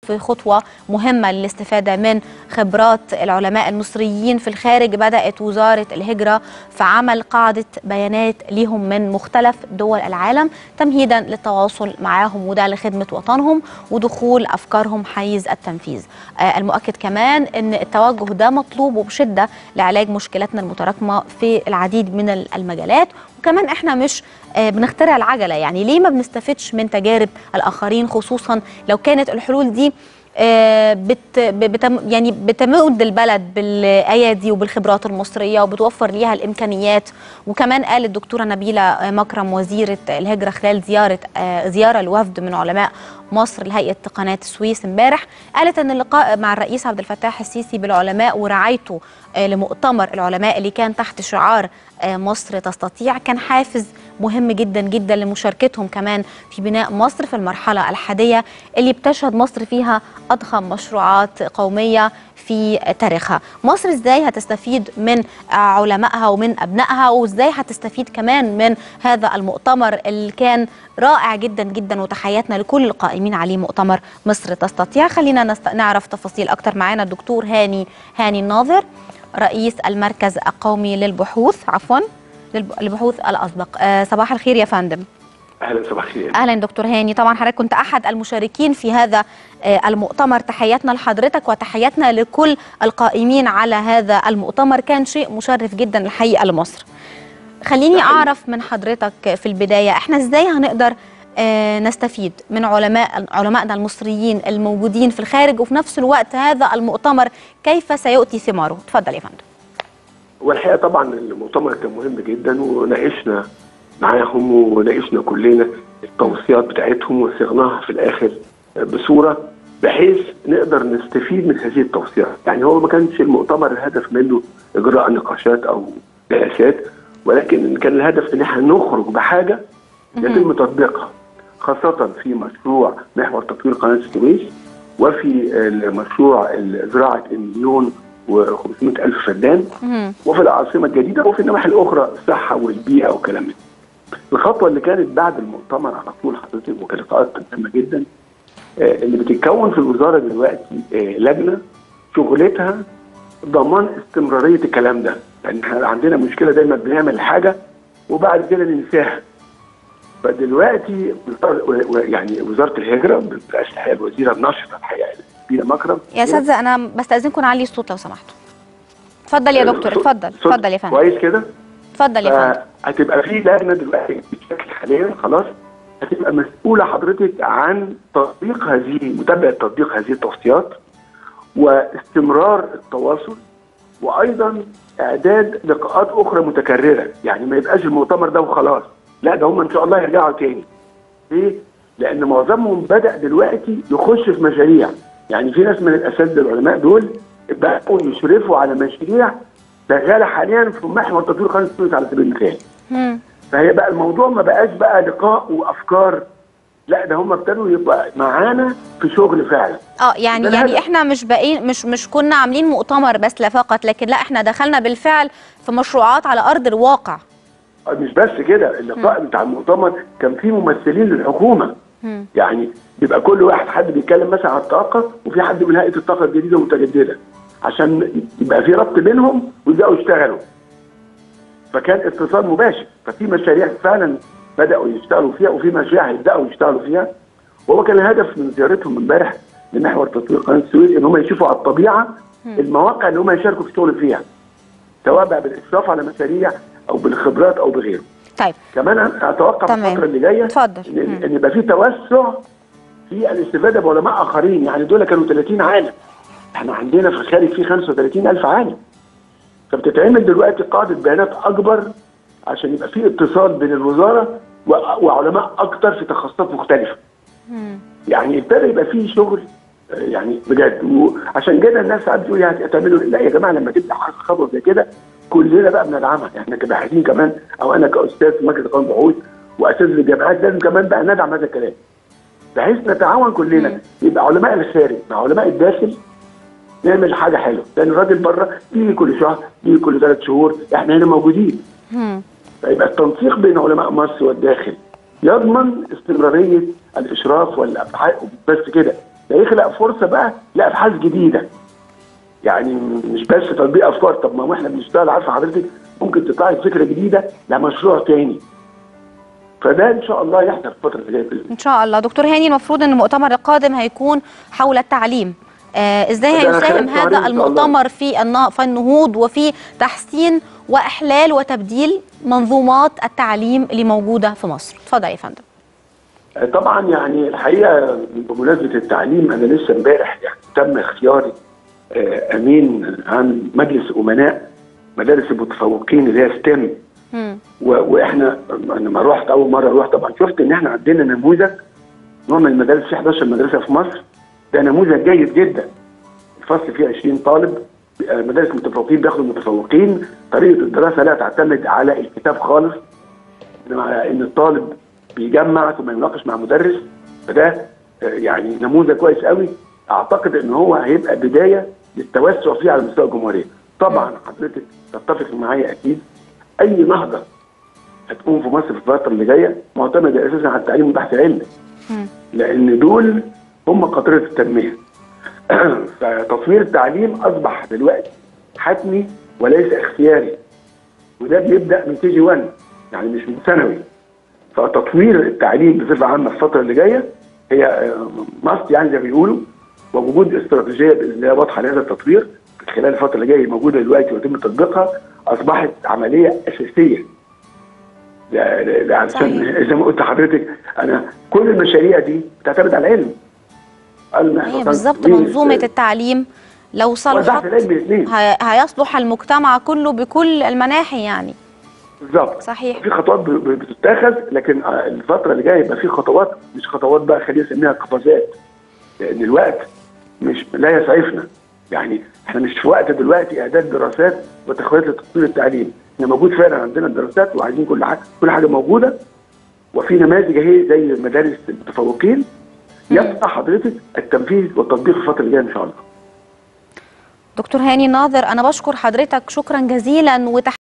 في خطوة مهمة للاستفادة من خبرات العلماء المصريين في الخارج بدأت وزارة الهجرة في عمل قاعدة بيانات ليهم من مختلف دول العالم تمهيدا للتواصل معاهم وده لخدمة وطنهم ودخول أفكارهم حيز التنفيذ آه، المؤكد كمان أن التوجه ده مطلوب وبشدة لعلاج مشكلاتنا المتراكمة في العديد من المجالات وكمان احنا مش آه، بنخترع العجله يعني ليه ما بنستفدش من تجارب الاخرين خصوصا لو كانت الحلول دي آه، بت بتم يعني بتمد البلد بالايادي وبالخبرات المصريه وبتوفر ليها الامكانيات وكمان قال الدكتوره نبيله مكرم وزيره الهجره خلال زياره آه، زياره لوفد من علماء مصر لهيئه قناه السويس امبارح قالت ان اللقاء مع الرئيس عبد الفتاح السيسي بالعلماء ورعايته آه، لمؤتمر العلماء اللي كان تحت شعار آه، مصر تستطيع كان حافز مهم جدا جدا لمشاركتهم كمان في بناء مصر في المرحله الحاديه اللي بتشهد مصر فيها اضخم مشروعات قوميه في تاريخها مصر ازاي هتستفيد من علمائها ومن ابنائها وازاي هتستفيد كمان من هذا المؤتمر اللي كان رائع جدا جدا وتحياتنا لكل القائمين عليه مؤتمر مصر تستطيع خلينا نست... نعرف تفاصيل اكتر معانا الدكتور هاني هاني الناظر رئيس المركز القومي للبحوث عفوا للب- للبحوث الاسبق آه، صباح الخير يا فندم اهلا صباح الخير اهلا دكتور هاني طبعا حضرتك كنت احد المشاركين في هذا آه، المؤتمر تحياتنا لحضرتك وتحياتنا لكل القائمين على هذا المؤتمر كان شيء مشرف جدا الحقيقه لمصر خليني ده حقيقي. اعرف من حضرتك في البدايه احنا ازاي هنقدر آه، نستفيد من علماء علمائنا المصريين الموجودين في الخارج وفي نفس الوقت هذا المؤتمر كيف سيؤتي ثماره اتفضل يا فندم والحقيقه طبعا المؤتمر كان مهم جدا وناقشنا معاهم وناقشنا كلنا التوصيات بتاعتهم وصيغناها في الاخر بصوره بحيث نقدر نستفيد من هذه التوصيات، يعني هو ما كانش المؤتمر الهدف منه اجراء نقاشات او جلسات ولكن كان الهدف ان احنا نخرج بحاجه يتم تطبيقها خاصه في مشروع محور تطوير قناه السويس وفي المشروع زراعه المليون و500 الف فدان مهم. وفي العاصمه الجديده وفي النواحي الاخرى الصحه والبيئه وكلام من ده. الخطوه اللي كانت بعد المؤتمر على طول حضرتك وكانت لقاءات مهمه جدا آه، اللي بتتكون في الوزاره دلوقتي آه، لجنه شغلتها ضمان استمراريه الكلام ده يعني احنا عندنا مشكله دايما بنعمل حاجه وبعد كده ننساها فدلوقتي وزارة- و- و- يعني وزاره الهجره برئاسه الحقيقه الوزيره الناشطه الحقيقه بينا مكرم يا اساتذه انا بستاذنكم نعلي الصوت لو سمحتوا اتفضل يا دكتور صوت- اتفضل صوت اتفضل يا فندم كويس كده اتفضل يا فندم هتبقى في لجنه دلوقتي بشكل حاليا خلاص هتبقى مسؤوله حضرتك عن تطبيق هذه متابعه تطبيق هذه التوصيات واستمرار التواصل وايضا اعداد لقاءات اخرى متكرره يعني ما يبقاش المؤتمر ده وخلاص لا ده هم ان شاء الله يرجعوا تاني ليه؟ لان معظمهم بدا دلوقتي يخش في مشاريع يعني في ناس من الاساتذه العلماء دول بقوا يشرفوا على مشاريع شغاله حاليا في محور تطوير قناه السويس على سبيل المثال مم. فهي بقى الموضوع ما بقاش بقى لقاء وافكار لا ده هم ابتدوا يبقى معانا في شغل فعلا اه يعني ده يعني الهدف. احنا مش باقيين مش مش كنا عاملين مؤتمر بس لا فقط لكن لا احنا دخلنا بالفعل في مشروعات على ارض الواقع مش بس كده اللقاء بتاع المؤتمر كان فيه ممثلين للحكومه مم. يعني بيبقى كل واحد حد بيتكلم مثلا عن الطاقه وفي حد من هيئه الطاقه الجديده والمتجدده عشان يبقى في ربط بينهم ويبداوا يشتغلوا فكان اتصال مباشر ففي مشاريع فعلا بداوا يشتغلوا فيها وفي مشاريع هيبداوا يشتغلوا فيها وهو كان الهدف من زيارتهم امبارح لمحور تطوير قناه السويس ان هم يشوفوا على الطبيعه المواقع اللي هم يشاركوا في الشغل فيها سواء بقى بالاشراف على مشاريع او بالخبرات او بغيره طيب كمان اتوقع في تمام. الفتره اللي جايه اتفضل. ان مم. ان يبقى في توسع في الاستفاده بعلماء اخرين يعني دول كانوا 30 عالم احنا عندنا في الخارج في 35000 عالم فبتتعمل دلوقتي قاعده بيانات اكبر عشان يبقى في اتصال بين الوزاره و- وعلماء اكتر في تخصصات مختلفه مم. يعني ابتدى يبقى فيه شغل آه، يعني بجد وعشان كده الناس ساعات بتقول يعني هتعملوا لا يا جماعه لما تبدا حاجه خطوه زي كده كلنا بقى بندعمها احنا كباحثين كمان او انا كاستاذ في مركز قانون بحوث واساتذه الجامعات لازم كمان بقى ندعم هذا الكلام بحيث نتعاون كلنا يبقى علماء الخارج مع علماء الداخل نعمل حاجه حلوه لان الراجل بره بيجي كل شهر بيجي كل ثلاث شهور احنا هنا موجودين مم. فيبقى التنسيق بين علماء مصر والداخل يضمن استمراريه الاشراف والابحاث بس كده ده يخلق فرصه بقى لابحاث جديده يعني مش بس تطبيق افكار طب ما هو احنا بنشتغل عارفه حضرتك ممكن تطلعي فكره جديده لمشروع تاني فده ان شاء الله يحصل الفتره اللي جايه ان شاء الله دكتور هاني المفروض ان المؤتمر القادم هيكون حول التعليم آه ازاي ده هيساهم خلال شهرين هذا إن شاء الله. المؤتمر في النا- في النهوض وفي تحسين واحلال وتبديل منظومات التعليم اللي موجوده في مصر اتفضل يا فندم طبعا يعني الحقيقه بمناسبه التعليم انا لسه امبارح يعني تم اختياري آه، امين عن مجلس امناء مدارس المتفوقين اللي هي ستيم مم. و- واحنا لما رحت اول مره اروح طبعا شفت ان احنا عندنا نموذج نوع من المدارس في 11 مدرسه في مصر ده نموذج جيد جدا الفصل فيه 20 طالب آه، مدارس متفوقين بياخدوا متفوقين طريقه الدراسه لا تعتمد على الكتاب خالص انما على ان الطالب بيجمع ثم يناقش مع مدرس فده آه، يعني نموذج كويس قوي اعتقد ان هو هيبقى بدايه للتوسع فيه على مستوى الجمهوريه طبعا حضرتك تتفق معايا اكيد اي نهضه هتقوم في مصر في الفتره اللي جايه معتمده اساسا على التعليم والبحث العلمي مم. لان دول هم قطره التنميه فتطوير التعليم اصبح دلوقتي حتمي وليس اختياري وده بيبدا من كي جي 1 يعني مش من ثانوي فتطوير التعليم بصفه عامه الفتره اللي جايه هي ماست يعني زي ما بيقولوا ووجود استراتيجيه باذن الله واضحه لهذا التطوير خلال الفتره اللي جايه موجوده دلوقتي ويتم تطبيقها اصبحت عمليه اساسيه لا- لا- لا، علشان صحيح. زي ما قلت لحضرتك انا كل المشاريع دي بتعتمد على العلم قال هي بالظبط منظومه التعليم لو صلحت والبحث العلمي الاثنين هي- هيصلح المجتمع كله بكل المناحي يعني بالظبط صحيح في خطوات ب- ب- بتتاخذ لكن آه، الفتره اللي جايه يبقى في خطوات مش خطوات بقى خلينا نسميها قفزات لان الوقت مش لا يسعفنا يعني احنا مش في وقت دلوقتي اعداد دراسات وتخطيط لتطوير التعليم احنا موجود فعلا عندنا الدراسات وعايزين كل حاجه كل حاجه موجوده وفي نماذج اهي زي مدارس المتفوقين يبقى حضرتك التنفيذ والتطبيق في الفتره اللي جايه ان شاء الله دكتور هاني ناظر انا بشكر حضرتك شكرا جزيلا وتح